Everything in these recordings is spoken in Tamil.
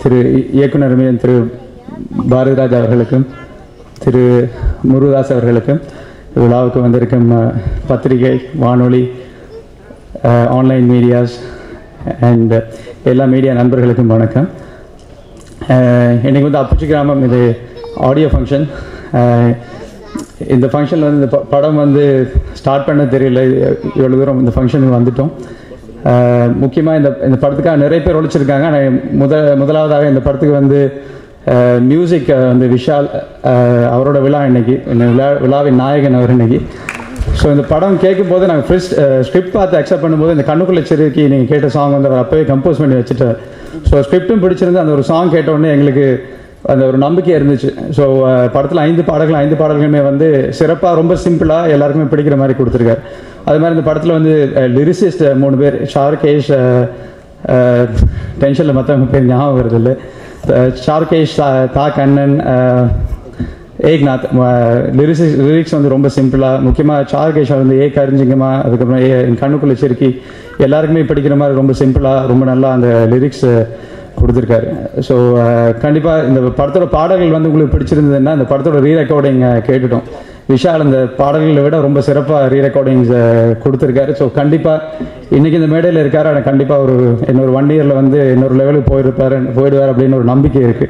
திரு இ- இயக்குனர் மே- திரு பாரதிராஜ் அவர்களுக்கும் திரு முருகதாஸ் அவர்களுக்கும் விழாவுக்கு வந்திருக்கும் அஹ், பத்திரிகை வானொலி ஆன்லைன் மீடியாஸ் அண்ட் எல்லா மீடியா நண்பர்களுக்கும் வணக்கம் அஹ், இன்னைக்கு வந்து அப்புச்சி கிராமம் இது ஆடியோ ஃபங்க்ஷன் இந்த ஃபங்க்ஷனில் வந்து இந்த ப- படம் வந்து ஸ்டார்ட் பண்ண தெரியல இவ்வளோ தூரம் இந்த ஃபங்க்ஷனுக்கு வந்துட்டோம் முக்கியமாக இந்த இந்த படத்துக்காக நிறைய பேர் உழைச்சிருக்காங்க ஆனால் முத முதலாவதாக இந்த படத்துக்கு வந்து மியூசிக் வந்து விஷால் அஹ், அவரோட விழா இன்னைக்கு இந்த விழா விழாவின் நாயகன் அவர் இன்னைக்கு ஸோ இந்த படம் கேட்கும் போது நாங்கள் ஃபர்ஸ்ட் ஸ்கிரிப்ட் பார்த்து அக்செப்ட் பண்ணும்போது இந்த கண்ணுக்குள்ள சிறுக்கி நீங்கள் கேட்ட சாங் வந்து அவர் அப்போவே கம்போஸ் பண்ணி வச்சுட்டார் ஸோ ஸ்கிரிப்டும் பிடிச்சிருந்து அந்த ஒரு சாங் கேட்ட உடனே எங்களுக்கு அந்த ஒரு நம்பிக்கை இருந்துச்சு ஸோ படத்தில் ஐந்து பாடல்கள் ஐந்து பாடல்களுமே வந்து சிறப்பாக ரொம்ப சிம்பிளாக எல்லாருக்குமே பிடிக்கிற மாதிரி கொடுத்துருக்காரு அது மாதிரி இந்த படத்தில் வந்து லிரிசிஸ்ட் மூணு பேர் ஷாருகேஷ் டென்ஷனில் மற்றவங்க பேர் ஞாபகம் வருது இல்லை ஷாருகேஷ் தா- தா கண்ணன் அஹ், ஏக்நாத் லிரிக்ஸ் லிரிக்ஸ் வந்து ரொம்ப சிம்பிளாக முக்கியமாக சார்கேஷா வந்து ஏ கரிஞ்சிங்கம்மா அதுக்கப்புறம் ஏ என் கண்ணுக்குள்ள சிறுக்கி எல்லாருக்குமே படிக்கிற மாதிரி ரொம்ப சிம்பிளாக ரொம்ப நல்லா அந்த லிரிக்ஸ் கொடுத்துருக்காரு ஸோ கண்டிப்பாக இந்த படத்தோட பாடல்கள் வந்து உங்களுக்கு பிடிச்சிருந்ததுன்னா இந்த படத்தோட ரீ ரெக்கார்டிங் கேட்டுட்டோம் விஷால் அந்த பாடல்களை விட ரொம்ப சிறப்பாக ரீ ரெக்கார்டிங்ஸ் கொடுத்துருக்காரு ஸோ கண்டிப்பாக இன்னைக்கு இந்த மேடையில் இருக்காரு ஆனால் கண்டிப்பாக ஒரு இன்னொரு ஒன் இயரில் வந்து இன்னொரு லெவலுக்கு போயிருப்பாரு போயிடுவார் அப்படின்னு ஒரு நம்பிக்கை இருக்குது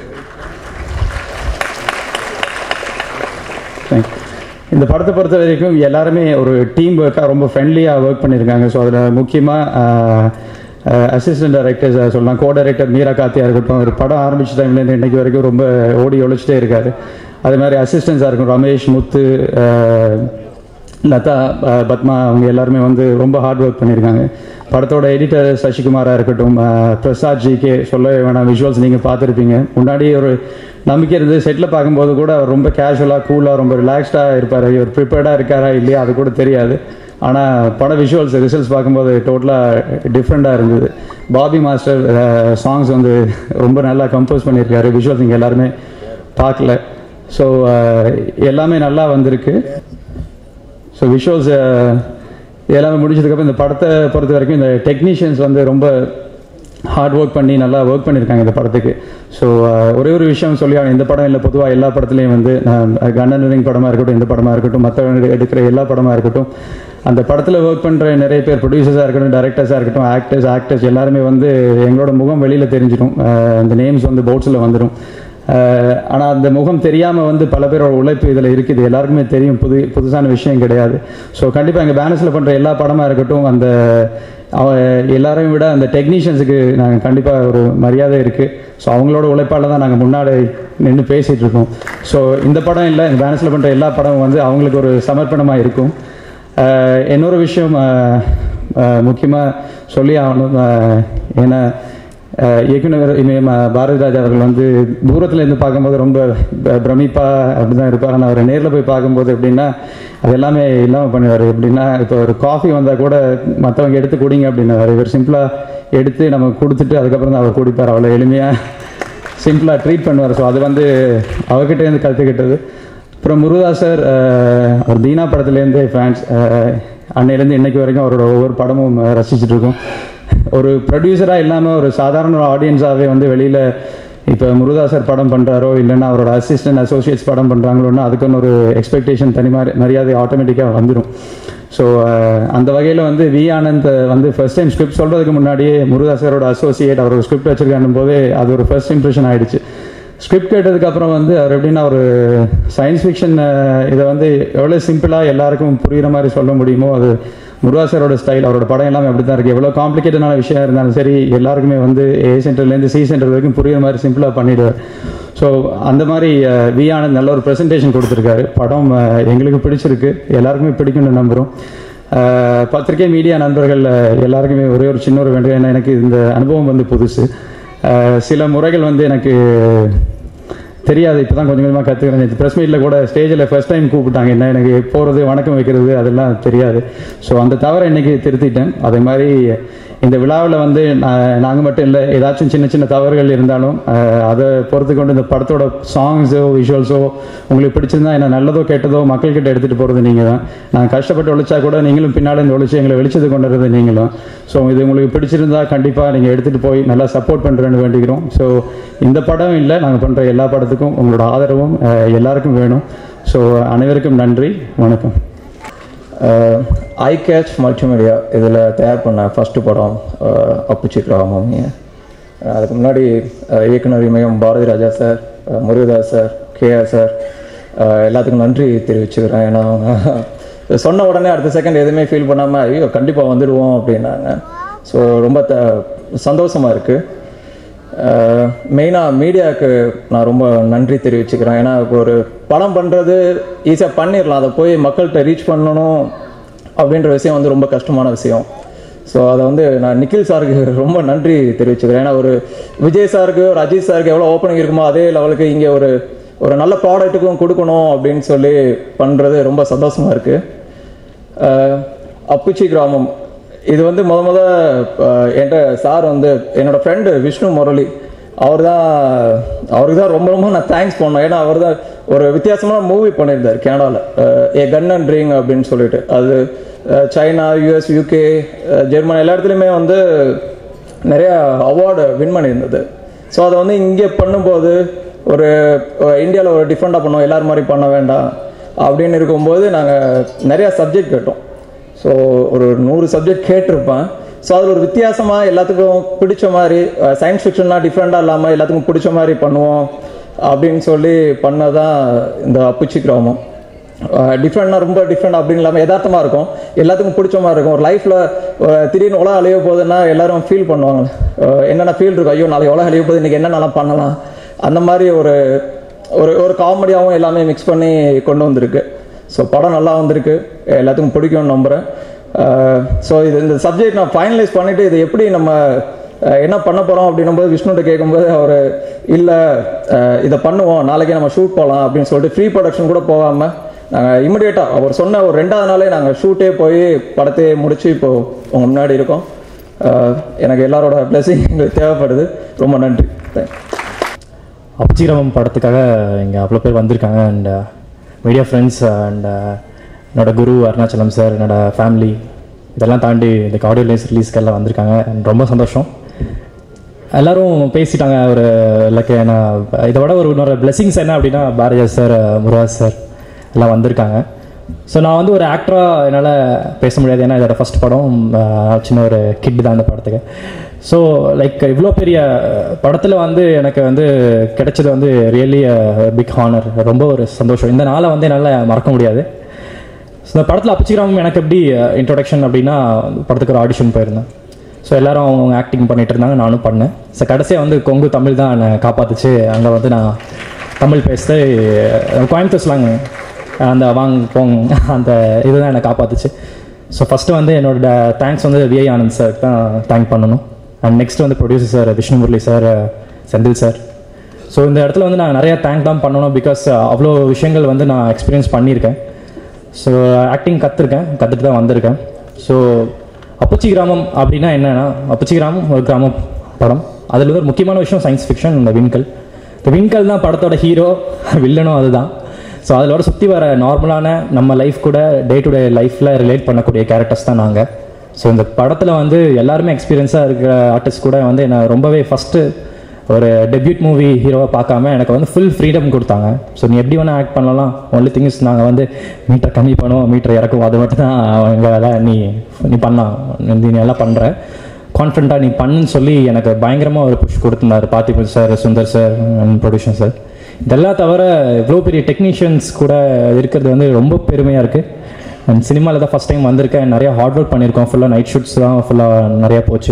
Thank you. இந்த படத்தை பொறுத்த வரைக்கும் எல்லாருமே ஒரு டீம் ஒர்க்காக ரொம்ப ஃப்ரெண்ட்லியாக ஒர்க் பண்ணியிருக்காங்க ஸோ அதில் முக்கியமாக அசிஸ்டன்ட் டைரக்டர்ஸ் சொல்லலாம் கோ டைரக்டர் மீரா காத்தியா இருக்கட்டும் ஒரு படம் ஆரம்பிச்ச டைம்லேருந்து இன்னைக்கு வரைக்கும் ரொம்ப ஓடி ஒழிச்சிட்டே இருக்காரு அதே மாதிரி அசிஸ்டன்ஸாக இருக்கும் ரமேஷ் முத்து அஹ், லதா அஹ், பத்மா அவங்க எல்லாருமே வந்து ரொம்ப ஹார்ட் ஒர்க் பண்ணியிருக்காங்க படத்தோட எடிட்டர் சசிகுமாராக இருக்கட்டும் அஹ், பிரசாத் ஜி கே சொல்லவே வேணாம் விஷுவல்ஸ் நீங்கள் பார்த்துருப்பீங்க முன்னாடி ஒரு நம்பிக்கை இருந்து செட்டில் பார்க்கும்போது கூட அவர் ரொம்ப கேஷுவலாக கூலாக ரொம்ப ரிலாக்ஸ்டாக இருப்பார் இவர் ப்ரிப்பேர்டாக இருக்காரா இல்லையா அது கூட தெரியாது ஆனால் பட விஷுவல்ஸ் ரிசல்ட்ஸ் பார்க்கும்போது டோட்டலாக டிஃப்ரெண்ட்டாக இருந்தது பாபி மாஸ்டர் சாங்ஸ் வந்து ரொம்ப நல்லா கம்போஸ் பண்ணியிருக்காரு விஷுவல்ஸ் இங்கே எல்லாருமே பார்க்கல ஸோ எல்லாமே நல்லா வந்திருக்கு ஸோ விஷுவல்ஸ் எல்லாமே முடிஞ்சதுக்கப்புறம் இந்த படத்தை பொறுத்த வரைக்கும் இந்த டெக்னீஷியன்ஸ் வந்து ரொம்ப ஹார்ட் ஒர்க் பண்ணி நல்லா ஒர்க் பண்ணியிருக்காங்க இந்த படத்துக்கு ஸோ ஒரே ஒரு விஷயம் சொல்லி ஆகணும். இந்த படம் இல்லை பொதுவாக எல்லா படத்துலையும் வந்து கண்ணன் படமாக இருக்கட்டும் இந்த படமாக இருக்கட்டும் மற்றவங்க எடுக்கிற எல்லா படமாக இருக்கட்டும் அந்த படத்தில் ஒர்க் பண்ணுற நிறைய பேர் ப்ரொடியூசர்ஸாக இருக்கட்டும் டேரக்டர்ஸாக இருக்கட்டும் ஆக்டர்ஸ் ஆக்டர்ஸ் எல்லாருமே வந்து எங்களோட முகம் வெளியில் தெரிஞ்சிடும் அஹ் அந்த நேம்ஸ் வந்து போர்ட்ஸில் வந்துடும் ஆனால் அந்த முகம் தெரியாமல் வந்து பல பேரோட உழைப்பு இதில் இருக்குது எல்லாருக்குமே தெரியும் புது புதுசான விஷயம் கிடையாது ஸோ கண்டிப்பாக எங்கள் பேனஸில் பண்ணுற எல்லா படமாக இருக்கட்டும் அந்த அவ எல்லாரையும் விட அந்த டெக்னீஷியன்ஸுக்கு நாங்கள் கண்டிப்பாக ஒரு மரியாதை இருக்குது ஸோ அவங்களோட உழைப்பால் தான் நாங்கள் முன்னாடி நின்று பேசிகிட்டு இருக்கோம் ஸோ இந்த படம் இல்லை எங்கள் பேனஸில் பண்ணுற எல்லா படமும் வந்து அவங்களுக்கு ஒரு சமர்ப்பணமாக இருக்கும் அஹ் இன்னொரு விஷயம் முக்கியமாக சொல்லி ஆகணும் அஹ் ஏன்னா அஹ் இயக்குனர் இமயம் பாரதிராஜ் அவர்கள் வந்து தூரத்துல இருந்து பார்க்கும்போது ரொம்ப ப- பிரமிப்பா அப்படிதான் இருப்பார் ஆனால் அவர் நேரில் போய் பார்க்கும்போது எப்படின்னா அது எல்லாமே இல்லாமல் பண்ணுவார் எப்படின்னா இப்போ ஒரு காஃபி வந்தால் கூட மற்றவங்க எடுத்து குடிங்க அப்படின்னாரு இவர் சிம்பிளாக எடுத்து நம்ம கொடுத்துட்டு அதுக்கப்புறம் தான் அவர் குடிப்பார் அவ்வளோ எளிமையாக சிம்பிளாக ட்ரீட் பண்ணுவார் ஸோ அது வந்து அவர்கிட்ட இருந்து கற்றுக்கிட்டது அப்புறம் முருகாசர் அவர் தீனா படத்துலேருந்து ஃபேன்ஸ் அன்னையிலேருந்து இன்னைக்கு வரைக்கும் அவரோட ஒவ்வொரு படமும் அஹ், ரசிச்சிட்டு இருக்கோம் ஒரு ப்ரொடியூசராக இல்லாமல் ஒரு சாதாரண ஆடியன்ஸாகவே வந்து வெளியில் இப்போ முருகாசர் படம் பண்ணுறாரோ இல்லைன்னா அவரோட அசிஸ்டன்ட் அசோசியேட்ஸ் படம் பண்ணுறாங்களோன்னா அதுக்குன்னு ஒரு எக்ஸ்பெக்டேஷன் தனி மாதிரி மரியாதை ஆட்டோமேட்டிக்காக வந்துடும் ஸோ அந்த வகையில் வந்து வி ஆனந்த் வந்து ஃபர்ஸ்ட் டைம் ஸ்கிரிப்ட் சொல்கிறதுக்கு முன்னாடியே முருகாசரோட அசோசியேட் அவர் ஸ்கிரிப்ட் வச்சிருக்காண்ணும் போதே அது ஒரு ஃபர்ஸ்ட் இம்ப்ரெஷன் ஆயிடுச்சு ஸ்கிரிப்ட் கேட்டதுக்கு அப்புறம் வந்து அவர் எப்படின்னா ஒரு சயின்ஸ் ஃபிக்ஷன் இதை வந்து எவ்வளோ சிம்பிளாக எல்லாருக்கும் புரியுற மாதிரி சொல்ல முடியுமோ அது முருகாசரோட ஸ்டைல் அவரோட படம் எல்லாமே அப்படி தான் இருக்குது எவ்வளோ காம்ப்ளிகேட்டடான விஷயம் இருந்தாலும் சரி எல்லாருக்குமே வந்து ஏ சென்டர்லேருந்து சி சென்டர் வரைக்கும் புரியுற மாதிரி சிம்பிளாக பண்ணிடுவார் ஸோ அந்த மாதிரி அஹ், வி ஆனந்த் நல்ல ஒரு ப்ரெசன்டேஷன் கொடுத்துருக்காரு படம் அஹ், எங்களுக்கு பிடிச்சிருக்கு எல்லாருக்குமே பிடிக்கும்னு நம்புகிறோம் அஹ், பத்திரிகை மீடியா நண்பர்கள் அஹ், எல்லாருக்குமே ஒரே ஒரு சின்ன ஒரு வேண்டும் ஏன்னா எனக்கு இந்த அனுபவம் வந்து புதுசு அஹ், சில முறைகள் வந்து எனக்கு தெரியாது இப்போ தான் கொஞ்சம் கொஞ்சமாக கற்றுக்கிறேன் ப்ரெஸ் மீட்டில் கூட ஸ்டேஜில் ஃபர்ஸ்ட் டைம் கூப்பிட்டாங்க என்ன எனக்கு போகிறது வணக்கம் வைக்கிறது அதெல்லாம் தெரியாது ஸோ அந்த தவிர இன்னைக்கு திருத்திட்டேன் அதே மாதிரி இந்த விழாவில் வந்து நாங்கள் மட்டும் இல்லை ஏதாச்சும் சின்ன சின்ன தவறுகள் இருந்தாலும் அஹ், அதை பொறுத்து கொண்டு இந்த படத்தோட சாங்ஸோ விஷுவல்ஸோ உங்களுக்கு பிடிச்சிருந்தா என்ன நல்லதோ கெட்டதோ மக்கள்கிட்ட எடுத்துகிட்டு போகிறது நீங்கள் தான் நான் கஷ்டப்பட்டு உழைச்சா கூட நீங்களும் பின்னால் இந்த உழைச்சி எங்களை வெளிச்சது கொண்டு வரது நீங்களும் ஸோ இது உங்களுக்கு பிடிச்சிருந்தா கண்டிப்பாக நீங்கள் எடுத்துகிட்டு போய் நல்லா சப்போர்ட் பண்ணுறேன்னு வேண்டிக்கிறோம் ஸோ இந்த படம் இல்லை நாங்கள் பண்ணுற எல்லா படத்துக்கும் உங்களோட ஆதரவும் அஹ், எல்லாருக்கும் வேணும் ஸோ அனைவருக்கும் நன்றி வணக்கம் ஐ கேட்ச் மல்டிமீடியா இதில் தயார் பண்ண ஃபஸ்ட்டு படம் அஹ், அப்புச்சி கிராமம் அதுக்கு முன்னாடி அஹ், இயக்குனர் இமயம் பாரதி ராஜா சார் அஹ், முருகதாஸ் சார் கேஆர் சார் அஹ், எல்லாத்துக்கும் நன்றி தெரிவிச்சுக்கிறேன் ஏன்னா அவங்க சொன்ன உடனே அடுத்த செகண்ட் எதுவுமே ஃபீல் பண்ணாமல் ஐயோ கண்டிப்பாக வந்துடுவோம் அப்படின்னாங்க ஸோ ரொம்ப த சந்தோஷமாக இருக்குது மெயினாக மீடியாவுக்கு நான் ரொம்ப நன்றி தெரிவிச்சுக்கிறேன் ஏன்னா இப்போ ஒரு படம் பண்ணுறது ஈஸியாக பண்ணிடலாம் அதை போய் மக்கள்கிட்ட ரீச் பண்ணணும் அப்படின்ற விஷயம் வந்து ரொம்ப கஷ்டமான விஷயம் ஸோ அதை வந்து நான் நிக்கில் சாருக்கு ரொம்ப நன்றி தெரிவிச்சுக்கிறேன் ஏன்னா ஒரு விஜய் சாருக்கு ஒரு அஜித் சாருக்கு எவ்வளோ ஓப்பனிங் இருக்குமோ அதே லெவலுக்கு இங்கே ஒரு ஒரு நல்ல ப்ராடக்ட்டுக்கும் கொடுக்கணும் அப்படின்னு சொல்லி பண்ணுறது ரொம்ப சந்தோஷமாக இருக்குது அஹ் அப்புச்சி கிராமம் இது வந்து முத முத அஹ், என்கிட்ட சார் வந்து என்னோட ஃப்ரெண்டு விஷ்ணு முரளி அவர் தான் அவருக்கு தான் ரொம்ப ரொம்ப நான் தேங்க்ஸ் பண்ணோம் ஏன்னா அவர் தான் ஒரு வித்தியாசமான மூவி பண்ணியிருந்தார் கனடாவில் ஏ கன் அண்ட் ட்ரிங் அப்படின்னு சொல்லிட்டு அது அஹ், சைனா யூஎஸ் யூகே ஜெர்மனி எல்லா இடத்துலையுமே வந்து நிறைய அவார்டு வின் பண்ணியிருந்தது ஸோ அதை வந்து இங்கே பண்ணும்போது ஒரு இந்தியாவில் ஒரு டிஃப்ரெண்ட்டாக பண்ணோம் எல்லாரும் மாதிரி பண்ண வேண்டாம் அப்படின்னு இருக்கும்போது நாங்கள் நிறையா சப்ஜெக்ட் கேட்டோம் ஸோ ஒரு நூறு சப்ஜெக்ட் கேட்டிருப்பேன் ஸோ அதில் ஒரு வித்தியாசமாக எல்லாத்துக்கும் பிடிச்ச மாதிரி சயின்ஸ் ஃபிக்ஷன்னா டிஃப்ரெண்ட்டாக இல்லாமல் எல்லாத்துக்கும் பிடிச்ச மாதிரி பண்ணுவோம் அப்படின்னு சொல்லி பண்ணதான் இந்த அப்புச்சி கிராமம் டிஃப்ரெண்ட்னா ரொம்ப டிஃப்ரெண்ட் அப்படின்னு இல்லாமல் யதார்த்தமாக இருக்கும் எல்லாத்துக்கும் பிடிச்ச மாதிரி இருக்கும் ஒரு லைஃப்பில் திடீர்னு உலகம் அழிய போகுதுன்னா எல்லாரும் ஃபீல் பண்ணுவாங்க அஹ் என்னென்ன ஃபீல் இருக்கும் ஐயோ நாளைக்கு உலகம் அழிய போகுது இன்றைக்கி என்னென்னலாம் பண்ணலாம் அந்த மாதிரி ஒரு ஒரு ஒரு காமெடியாகவும் எல்லாமே மிக்ஸ் பண்ணி கொண்டு வந்திருக்கு ஸோ படம் நல்லா வந்திருக்கு எல்லாத்துக்கும் பிடிக்கும்னு நம்புகிறேன் ஸோ இது இந்த சப்ஜெக்ட் நான் ஃபைனலைஸ் பண்ணிவிட்டு இது எப்படி நம்ம அஹ், என்ன பண்ண போகிறோம் அப்படின்னும்போது விஷ்ணுகிட்ட கேட்கும்போது அவர் இல்லை இதை பண்ணுவோம் நாளைக்கு நம்ம ஷூட் போகலாம் அப்படின்னு சொல்லிட்டு ஃப்ரீ ப்ரொடக்ஷன் கூட போகாமல் நாங்கள் இமிடியேட்டாக அவர் சொன்ன ஒரு ரெண்டாவது நாளே நாங்கள் ஷூட்டே போய் படத்தையே முடிச்சு இப்போ உங்கள் முன்னாடி இருக்கோம் அஹ், எனக்கு எல்லாரோட பிளஸிங் எங்களுக்கு தேவைப்படுது ரொம்ப நன்றி தேங்க்ஸ் அப்ஜிரமம் படத்துக்காக இங்கே அவ்வளோ பேர் வந்திருக்காங்க அண்ட் மீடியா ஃப்ரெண்ட்ஸ் அண்ட் என்னோட குரு அருணாச்சலம் சார் என்னோட ஃபேமிலி இதெல்லாம் தாண்டி இந்த ஆடியோ லேஸ் ரிலீஸ்க்கெல்லாம் வந்திருக்காங்க and ரொம்ப சந்தோஷம் எல்லாரும் பேசிட்டாங்க ஒரு லைக் என்ன இதை விட ஒரு இன்னொரு பிளெஸிங்ஸ் என்ன அப்படின்னா பாரதியா சார் முருகாஸ் சார் எல்லாம் வந்திருக்காங்க ஸோ நான் வந்து ஒரு ஆக்டராக என்னால் பேச முடியாது ஏன்னா இதோட ஃபர்ஸ்ட் படம் ஆஹ், சின்ன ஒரு கிட் தான் இந்த படத்துக்கு ஸோ லைக் இவ்வளோ பெரிய படத்தில் வந்து எனக்கு வந்து கிடைச்சது வந்து ரியலி பிக் ஹானர் ரொம்ப ஒரு சந்தோஷம் இந்த நாளை வந்து என்னால் மறக்க முடியாது ஸோ இந்த படத்தில் அப்பிச்சிக்கிராமம் எனக்கு எப்படி இன்ட்ரொடக்ஷன் அப்படின்னா படத்துக்கு ஒரு ஆடிஷன் போயிருந்தேன் ஸோ எல்லாரும் அவங்க ஆக்டிங் பண்ணிட்டு இருந்தாங்க நானும் பண்ணேன் ஸோ கடைசியாக வந்து கொங்கு தமிழ் தான் என்னை காப்பாத்துச்சு அங்கே வந்து நான் தமிழ் பேசுறது அஹ், கோயம்புத்தூர் ஸ்லாங் அந்த வாங் போங் அந்த இதுதான் என்னை காப்பாத்துச்சு ஸோ ஃபஸ்ட்டு வந்து என்னோட தேங்க்ஸ் வந்து விஐ ஆனந்த் சார் தான் தேங்க் பண்ணணும் அண்ட் நெக்ஸ்ட் வந்து producer sir Vishnu Murali sir Senthil sir so இந்த இடத்துல வந்து நான் நிறைய தேங்க் தான் பண்ணணும் பிகாஸ் அவ்வளோ விஷயங்கள் வந்து நான் எக்ஸ்பீரியன்ஸ் பண்ணியிருக்கேன் ஸோ ஆக்டிங் கற்றுருக்கேன் கற்றுட்டு தான் வந்திருக்கேன் ஸோ அப்புச்சி கிராமம் அப்படின்னா என்னன்னா அப்புச்சி கிராமம் ஒரு கிராம படம் அதில் வந்து ஒரு முக்கியமான விஷயம் சயின்ஸ் ஃபிக்ஷன் இந்த விண்கல் இந்த விண்கல் தான் படத்தோட ஹீரோ வில்லனும் அதுதான் ஸோ அதில் வர சுற்றி வர நார்மலான நம்ம லைஃப் கூட டே டு டே லைஃப்பில் ரிலேட் பண்ணக்கூடிய கேரக்டர்ஸ் தான் நாங்கள் ஸோ இந்த படத்தில் வந்து எல்லாருமே எக்ஸ்பீரியன்ஸாக இருக்கிற ஆர்டிஸ்ட் கூட வந்து என்னை ரொம்பவே ஃபஸ்ட்டு ஒரு டெபியூட் மூவி ஹீரோவை பார்க்காம எனக்கு வந்து ஃபுல் ஃப்ரீடம் கொடுத்தாங்க ஸோ நீ எப்படி வேணால் ஆக்ட் பண்ணலாம் ஒன்லி திங்ஸ் நாங்கள் வந்து மீட்டர் கம்மி பண்ணுவோம் மீட்டர் இறக்கும் அது மட்டும் தான் எங்கள் வேலை நீ நீ பண்ணலாம் நீ நல்லா பண்ணுற கான்ஃபிடண்ட்டாக நீ பண்ணுன்னு சொல்லி எனக்கு பயங்கரமாக ஒரு புஷ் கொடுத்துருந்தாரு Parthiban sir Sundar sir and producer sir இதெல்லாம் தவிர இவ்வளோ பெரிய டெக்னீஷியன்ஸ் கூட இருக்கிறது வந்து ரொம்ப பெருமையாக இருக்குது அண்ட் சினிமாவில் தான் ஃபஸ்ட் டைம் வந்திருக்கேன் நிறைய ஹார்ட் ஒர்க் பண்ணியிருக்கோம் ஃபுல்லாக நைட் ஷூட்ஸ் தான் ஃபுல்லாக நிறையா போச்சு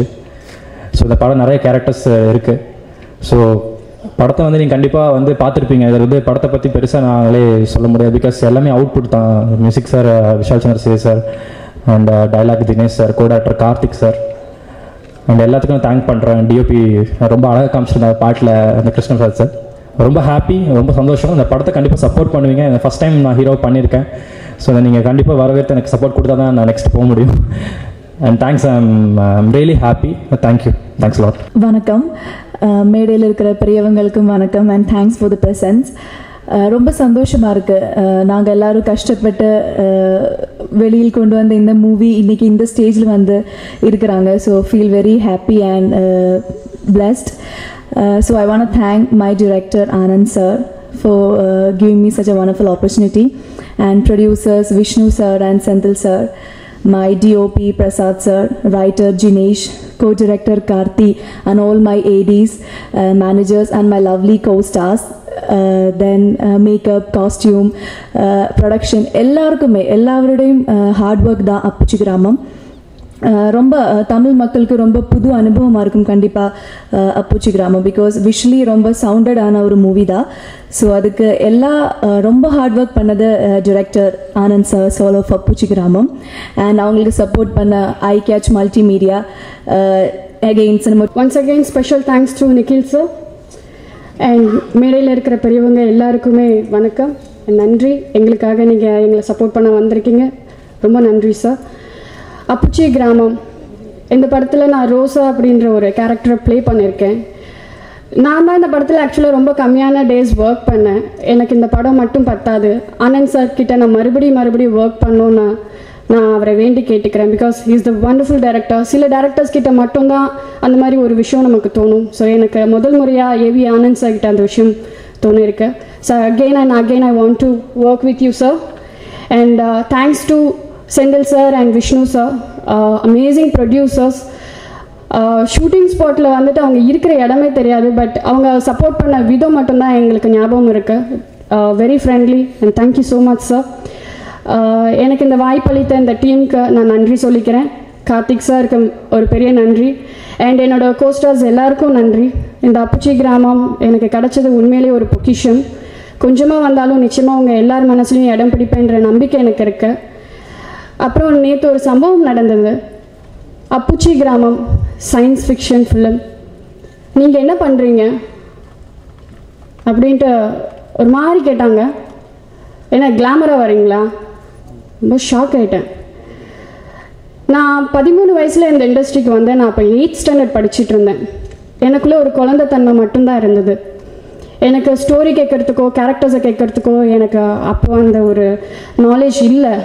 ஸோ இந்த படம் நிறைய கேரக்டர்ஸ் இருக்குது ஸோ படத்தை வந்து நீங்கள் கண்டிப்பாக வந்து பார்த்துருப்பீங்க இதில் வந்து படத்தை பற்றி பெருசாக நாங்களே சொல்ல முடியாது பிகாஸ் எல்லாமே அவுட்புட் தான் மியூசிக் சார் விஷால் சந்திர சிவே sir and dialogue Dinesh sir co director Karthik sir and எல்லாத்துக்கும் தேங்க் பண்ணுறேன் டிஓபி ரொம்ப அழகாக காமிச்சிருந்தாங்க பாட்டில் அந்த கிருஷ்ணபிரசாத் சார் ரொம்ப ஹாப்பி ரொம்ப சந்தோஷம் இந்த படத்தை கண்டிப்பாக சப்போர்ட் பண்ணுவீங்க இந்த ஃபஸ்ட் டைம் நான் ஹீரோ பண்ணியிருக்கேன் ஸோ நீங்கள் கண்டிப்பாக வரவேற்று எனக்கு சப்போர்ட் கொடுத்தா தான் நான் நெக்ஸ்ட் போக முடியும் and thanks I'm I'm really happy thank you thanks lot வணக்கம் அஹ் மேடையில் இருக்கிற பெரியவங்களுக்கும் வணக்கம் and thanks for the presence ரொம்ப சந்தோஷமாக இருக்குது நாங்கள் எல்லாரும் கஷ்டப்பட்டு அஹ், வெளியில் கொண்டு வந்த இந்த மூவி இன்னைக்கு இந்த ஸ்டேஜில் வந்து இருக்கிறாங்க so feel very happy and blessed Uh, so I want to thank my director Anand sir for uh, giving me such a wonderful opportunity and producers Vishnu sir and Senthil sir my DOP Prasad sir, writer Jinesh, co-director Karthi, and all my ADs, uh, managers, and my lovely co-stars. Uh, then uh, makeup, costume, uh, production எல்லாருக்குமே எல்லாருடையும் ஹார்ட் ஒர்க் தான் அப்புச்சி கிராமம் அஹ் ரொம்ப அஹ், தமிழ் மக்களுக்கு ரொம்ப புது அனுபவமாக இருக்கும் கண்டிப்பாக அப்புச்சி கிராமம் பிகாஸ் விஷுவலி ரொம்ப சவுண்டடான ஒரு மூவி தான் ஸோ அதுக்கு எல்லா அஹ், ரொம்ப ஹார்ட் ஒர்க் பண்ணது director Anand sir soul of Appuchi Gramam and அவங்களுக்கு சப்போர்ட் பண்ண eye catch multimedia again cinema once again special thanks to Nikhil sir and மேடையில் இருக்கிற பெரியவங்க எல்லாருக்குமே வணக்கம் நன்றி எங்களுக்காக நீங்கள் எங்களை சப்போர்ட் பண்ண வந்திருக்கீங்க ரொம்ப நன்றி சார் அப்புச்சி கிராமம் இந்த படத்தில் நான் ரோசா அப்படின்ற ஒரு கேரக்டரை ப்ளே பண்ணியிருக்கேன் நான் தான் இந்த படத்தில் ஆக்சுவலாக ரொம்ப கம்மியான டேஸ் ஒர்க் பண்ணேன் எனக்கு இந்த படம் மட்டும் பத்தாது ஆனந்த் சார் கிட்ட நான் மறுபடியும் மறுபடியும் ஒர்க் பண்ணணும்னு நான் அவரை வேண்டி கேட்டுக்கிறேன் because is the wonderful director சில டேரக்டர்ஸ் கிட்ட மட்டும்தான் அந்த மாதிரி ஒரு விஷயம் நமக்கு தோணும் ஸோ எனக்கு முதல் முறையாக ஏவி ஆனந்த் சார் கிட்ட அந்த விஷயம் தோணிருக்கு so again and again I want to work with you sir and thanks to Senthil sir and Vishnu sir amazing producers shooting ஸ்பாட்டில் வந்துட்டு அவங்க இருக்கிற இடமே தெரியாது பட் அவங்க சப்போர்ட் பண்ண விதம் மட்டும்தான் எங்களுக்கு ஞாபகம் இருக்குது very friendly and thank you so much sir எனக்கு இந்த வாய்ப்பளித்த இந்த டீமுக்கு நான் நன்றி சொல்லிக்கிறேன் கார்த்திக் சாருக்கு ஒரு பெரிய நன்றி அண்ட் என்னோட கோஸ்டர்ஸ் எல்லாருக்கும் நன்றி இந்த அப்புச்சி கிராமம் எனக்கு கிடைச்சது உண்மையிலேயே ஒரு பொக்கிஷம் கொஞ்சமாக வந்தாலும் நிச்சயமாக உங்கள் எல்லார் மனசுலையும் இடம் பிடிப்பேன்ற நம்பிக்கை எனக்கு இருக்குது அப்புறம் நேற்று ஒரு சம்பவம் நடந்தது அப்புச்சி கிராமம் சயின்ஸ் ஃபிக்ஷன் ஃபிலிம் நீங்கள் என்ன பண்ணுறீங்க அப்படின்ட்டு ஒரு மாதிரி கேட்டாங்க என்ன கிளாமராக வரீங்களா ரொம்ப ஷாக் ஆகிட்டேன் நான் பதிமூணு வயசில் இந்த இண்டஸ்ட்ரிக்கு வந்தேன் நான் அப்போ எயித் ஸ்டாண்டர்ட் படிச்சுட்டு இருந்தேன் எனக்குள்ளே ஒரு குழந்தைத்தன்மை மட்டும்தான் இருந்தது எனக்கு ஸ்டோரி கேட்குறதுக்கோ கேரக்டர்ஸை கேட்குறதுக்கோ எனக்கு அப்போ அந்த ஒரு நாலேஜ் இல்லை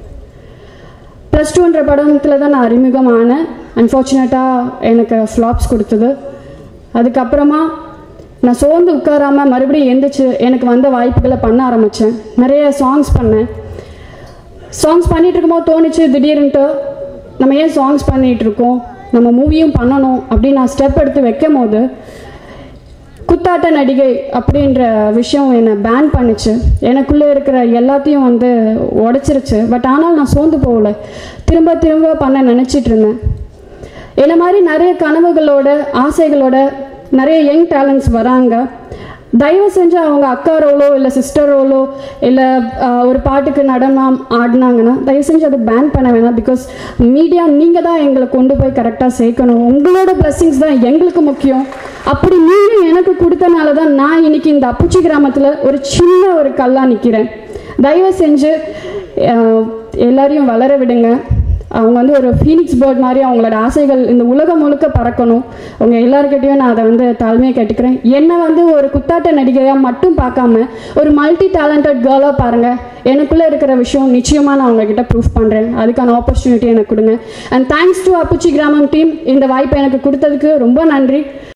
ப்ளஸ் டூன்ற படத்தில் தான் நான் அறிமுகமானேன் அன்ஃபார்ச்சுனேட்டாக எனக்கு ஃப்ளாப்ஸ் கொடுத்தது அதுக்கப்புறமா நான் சோர்ந்து உட்காராம மறுபடியும் எந்திரிச்சு எனக்கு வந்த வாய்ப்புகளை பண்ண ஆரம்பித்தேன் நிறைய சாங்ஸ் பண்ணேன் சாங்ஸ் பண்ணிட்டு இருக்கும்போது தோணுச்சு திடீர்னுட்டு நம்ம ஏன் சாங்ஸ் பண்ணிட்டு இருக்கோம் நம்ம மூவியும் பண்ணணும் அப்படின்னு நான் ஸ்டெப் எடுத்து வைக்கும் போது குத்தாட்ட நடிகை அப்படின்ற விஷயம் என்னை பேன் பண்ணுச்சு எனக்குள்ளே இருக்கிற எல்லாத்தையும் வந்து உடைச்சிருச்சு பட் ஆனால் நான் சோர்ந்து போகல திரும்ப திரும்ப பண்ண நினச்சிட்டு இருந்தேன் என்ன மாதிரி நிறைய கனவுகளோட ஆசைகளோட நிறைய யங் டேலண்ட்ஸ் வராங்க தயவு செஞ்சு அவங்க அக்கா ரோலோ இல்லை சிஸ்டர் ரோலோ இல்லை ஒரு பாட்டுக்கு நடனம் ஆடினாங்கன்னா தயவு செஞ்சு அதை பேன் பண்ண வேணாம் பிகாஸ் மீடியா நீங்கள் தான் எங்களை கொண்டு போய் கரெக்டாக சேர்க்கணும் உங்களோட பிளஸ்ஸிங்ஸ் தான் எங்களுக்கு முக்கியம் அப்படி நீங்கள் எனக்கு கொடுத்தனால தான் நான் இன்னைக்கு இந்த அப்புச்சி கிராமத்தில் ஒரு சின்ன ஒரு கல்லாக நிற்கிறேன் தயவு செஞ்சு அஹ், எல்லாரையும் வளர விடுங்க அவங்க வந்து ஒரு ஃபீனிக்ஸ் பேர்ட் மாதிரி அவங்களோட ஆசைகள் இந்த உலகம் முழுக்க பறக்கணும் அவங்க எல்லாருக்கிட்டையும் நான் அதை வந்து தாழ்மையை கேட்டுக்கிறேன் என்னை வந்து ஒரு குத்தாட்ட நடிகையாக மட்டும் பார்க்காம ஒரு மல்டி டேலண்டட் கேர்ளாக பாருங்கள் எனக்குள்ளே இருக்கிற விஷயம் நிச்சயமாக நான் உங்ககிட்ட ப்ரூஃப் பண்ணுறேன் அதுக்கான ஆப்பர்ச்சுனிட்டி எனக்கு கொடுங்க அண்ட் தேங்க்ஸ் டு அப்புச்சி கிராமம் டீம் இந்த வாய்ப்பை எனக்கு கொடுத்ததுக்கு ரொம்ப நன்றி